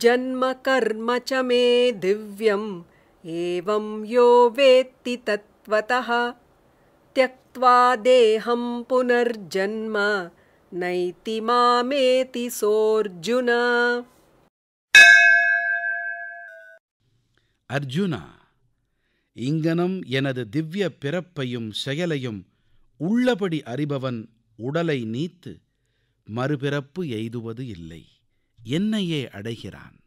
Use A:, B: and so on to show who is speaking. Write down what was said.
A: जन्म कर्म च मे दिव्यम् एवं यो वेत्ति तत्त्वतः त्यक्त्वा देहं पुनर्जन्म नैति मामेति सोऽर्जुन
B: அர்ஜுனா இங்கனம் எனது திவ்ய பிறப்பையும் செயலையும் உள்ளபடி அறிபவன் உடலை நீத்து மறுபிறப்பு எய்துவது இல்லை என்னையே அடைகிறான்